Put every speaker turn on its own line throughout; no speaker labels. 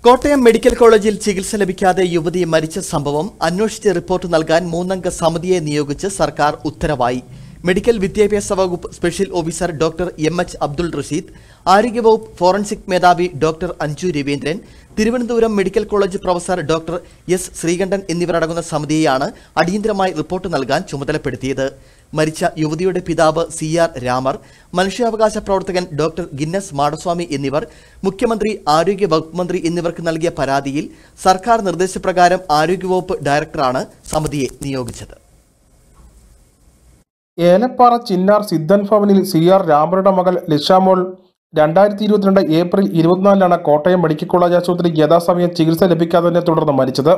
Kottayam medical കോളേജിൽ ചികിത്സ ലഭിക്കാതെ യുവതി മരിച്ച സംഭവം അന്വേഷിച്ച് റിപ്പോർട്ട് നൽകാൻ മൂന്നംഗ സമിതിയെ നിയോഗിച്ച് സർക്കാർ ഉത്തരവായി മെഡിക്കൽ വിദ്യാഭ്യാസ വകുപ്പ് special officer doctor M H Abdul Rasheed ആരോഗ്യവകുപ്പ് ഫോറൻസിക് മേധാവി doctor Anju Raveendran Thiruvananthapuram medical college professor doctor S Sreekantan എന്നിവരടങ്ങുന്ന സമിതിയെയാണ് അടിയന്തരമായി റിപ്പോർട്ട് നൽകാൻ ചുമതലപ്പെടുത്തിയത് മരിച്ച യുവതിയുടെ പിതാവ് സി ആർ രാമർ മനുഷ്യാവകാശ പ്രവർത്തകൻ ഡോക്ടർ ഗിന്നസ് മാടസ്വാമി എന്നിവർ മുഖ്യമന്ത്രി ആരോഗ്യ വകുപ്പ് മന്ത്രി എന്നിവർക്ക് നൽകിയ പരാതിയിൽ സർക്കാർ നിർദ്ദേശപ്രകാരം ആരോഗ്യവകുപ്പ് ഡയറക്ടറാണ് സമിതിയെ നിയോഗിച്ചത്
ഏലപ്പാറ ചിന്നാർ സിദ്ധൻ ഭവനിൽ സി ആർ രാമരുടെ മകൾ ലിഷാമോൾ രണ്ടായിരത്തി ഇരുപത്തിരണ്ട് ഏപ്രിൽ ഇരുപത്തിനാലിനാണ് കോട്ടയം മെഡിക്കൽ കോളേജ് ആശുപത്രി യഥാസമയം ചികിത്സ ലഭിക്കാത്തതിനെ തുടർന്ന് മരിച്ചത്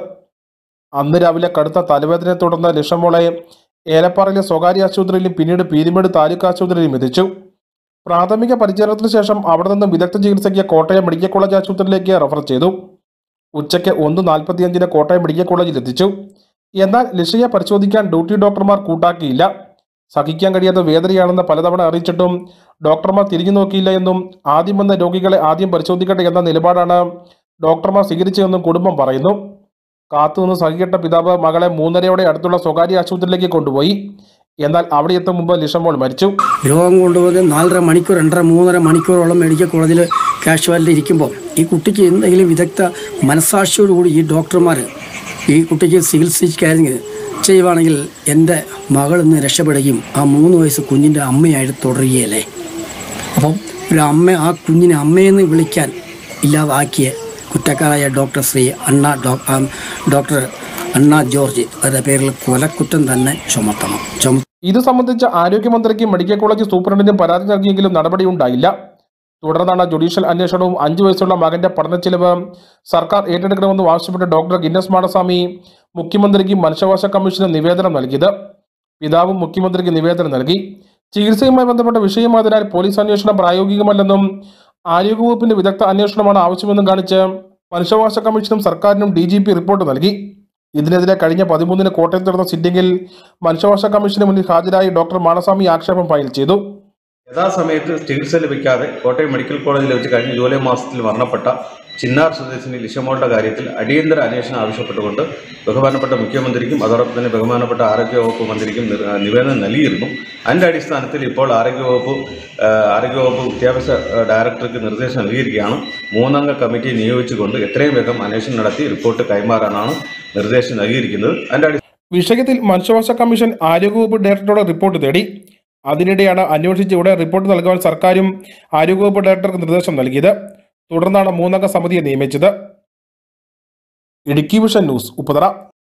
അന്ന് രാവിലെ കടുത്ത തലവേദനയെ തുടർന്ന് ലിഷമോളെ ഏലപ്പാറയിലെ സ്വകാര്യ ആശുപത്രിയിലും പിന്നീട് പീരുമേട് താലൂക്ക് ആശുപത്രിയിലും എത്തിച്ചു പ്രാഥമിക പരിചരണത്തിന് ശേഷം അവിടെ നിന്ന് വിദഗ്ധ ചികിത്സയ്ക്ക് കോട്ടയം മെഡിക്കൽ കോളേജ് ആശുപത്രിയിലേക്ക് റഫർ ചെയ്തു ഉച്ചയ്ക്ക് ഒന്ന് നാൽപ്പത്തിയഞ്ചിന് കോട്ടയം മെഡിക്കൽ കോളേജിൽ എത്തിച്ചു എന്നാൽ ലിഷയെ പരിശോധിക്കാൻ ഡ്യൂട്ടി ഡോക്ടർമാർ കൂട്ടാക്കിയില്ല സഹിക്കാൻ കഴിയാത്ത വേദനയാണെന്ന് പലതവണ അറിയിച്ചിട്ടും ഡോക്ടർമാർ തിരിഞ്ഞു നോക്കിയില്ല എന്നും ആദ്യം വന്ന രോഗികളെ ആദ്യം പരിശോധിക്കട്ടെ എന്ന നിലപാടാണ് ഡോക്ടർമാർ സ്വീകരിച്ചതെന്നും കുടുംബം പറയുന്നു കാത്തുനിന്ന് സഹിക്കട്ട പിതാവ് മകളെ മൂന്നരയോടെ അടുത്തുള്ള സ്വകാര്യ ആശുപത്രിയിലേക്ക് കൊണ്ടുപോയി എന്നാൽ അവിടെ എത്തും മുമ്പ് ലിഷമോൾ മരിച്ചു
രോഗം കൊണ്ടുവന്ന് നാലര മണിക്കൂർ രണ്ടര മൂന്നര മണിക്കൂറോളം മെഡിക്കൽ കോളേജിൽ കാഷ്വാലിറ്റി ഇരിക്കുമ്പോൾ ഈ കുട്ടിക്ക് എന്തെങ്കിലും വിദഗ്ധ മനസാക്ഷിയോടുകൂടി ഈ ഡോക്ടർമാർ ഈ കുട്ടിക്ക് ചികിത്സിക്കാരെങ്കിൽ ചെയ്യുവാണെങ്കിൽ എൻ്റെ മകൾ ഇന്ന് രക്ഷപ്പെടുകയും ആ മൂന്ന് വയസ്സ് കുഞ്ഞിൻ്റെ അമ്മയായിട്ട് തുടരുകയല്ലേ അപ്പം ഒരു അമ്മ ആ കുഞ്ഞിനെ അമ്മയെന്ന് വിളിക്കാൻ ഇല്ലാതാക്കിയ കുറ്റക്കാരായ ഡോക്ടർ ശ്രീ അണ്ണ ഡോ ആ, ഡോക്ടർ അണ്ണ ജോർജ് അവരുടെ പേരിൽ കൊലക്കുറ്റം തന്നെ ചുമത്തണം ചുമ
ഇത് സംബന്ധിച്ച് ആരോഗ്യമന്ത്രിക്കും മെഡിക്കൽ കോളേജ് സൂപ്രണ്ടിനും പരാതി നൽകിയെങ്കിലും നടപടിയുണ്ടായില്ല തുടർന്നാണ് ജുഡീഷ്യൽ അന്വേഷണവും അഞ്ചു വയസ്സുള്ള മകന്റെ പഠനച്ചിലവ് സർക്കാർ ഏറ്റെടുക്കണമെന്ന് ആവശ്യപ്പെട്ട് ഡോക്ടർ ഗിന്നസ് മാടസ്വാമി മുഖ്യമന്ത്രിക്കും മനുഷ്യാവകാശ കമ്മീഷന് നിവേദനം നൽകിയത് പിതാവും മുഖ്യമന്ത്രിക്ക് നിവേദനം നൽകി ചികിത്സയുമായി ബന്ധപ്പെട്ട വിഷയമായതിനാൽ പോലീസ് അന്വേഷണം പ്രായോഗികമല്ലെന്നും ആരോഗ്യവകുപ്പിന്റെ വിദഗ്ധ അന്വേഷണമാണ് ആവശ്യമെന്നും കാണിച്ച് മനുഷ്യാവകാശ കമ്മീഷനും സർക്കാരിനും ഡി റിപ്പോർട്ട് നൽകി ഇതിനെതിരെ കഴിഞ്ഞ പതിമൂന്നിന് കോട്ടയത്ത് നടന്ന സിറ്റിംഗിൽ മനുഷ്യാവകാശ കമ്മീഷന് മുന്നിൽ ഹാജരായി ഡോക്ടർ മാണസ്വാമി ആക്ഷേപം ഫയൽ ചെയ്തു
യഥാസമയത്ത് ചികിത്സ ലഭിക്കാതെ കോട്ടയം മെഡിക്കൽ കോളേജിൽ വെച്ച് കഴിഞ്ഞ ജൂലൈ മാസത്തിൽ മരണപ്പെട്ട ചിന്നാർ സ്വദേശിനി ലിഷമോളുടെ കാര്യത്തിൽ അടിയന്തര അന്വേഷണം ആവശ്യപ്പെട്ടുകൊണ്ട് ബഹുമാനപ്പെട്ട മുഖ്യമന്ത്രിക്കും അതോടൊപ്പം തന്നെ ബഹുമാനപ്പെട്ട ആരോഗ്യവകുപ്പ് മന്ത്രിക്കും നിർ- നിവേദനം നൽകിയിരുന്നു അതിൻ്റെ അടിസ്ഥാനത്തിൽ ഇപ്പോൾ ആരോഗ്യവകുപ്പ് ആ, ആരോഗ്യവകുപ്പ് വിദ്യാഭ്യാസ ആ, ഡയറക്ടർക്ക് നിർദ്ദേശം നൽകിയിരിക്കുകയാണ് മൂന്നംഗ കമ്മിറ്റി നിയോഗിച്ചുകൊണ്ട് എത്രയും വേഗം അന്വേഷണം നടത്തി റിപ്പോർട്ട് കൈമാറാനാണ് നിർദ്ദേശം നൽകിയിരിക്കുന്നത് അതിൻ്റെ അടി
വിഷയത്തിൽ മനുഷ്യാവകാശ കമ്മീഷൻ ആരോഗ്യവകുപ്പ് ഡയറക്ടറോട് റിപ്പോർട്ട് തേടി അതിനിടെയാണ് അന്വേഷിച്ച് ഉടൻ റിപ്പോർട്ട് നൽകാൻ സർക്കാരും ആരോഗ്യവകുപ്പ് ഡയറക്ടർക്ക് നിർദ്ദേശം നൽകിയത് തുടർന്നാണ് മൂന്നംഗ സമിതിയെ നിയമിച്ചത് ഇടുക്കി വിഷൻ ന്യൂസ് ഉപ്പതറ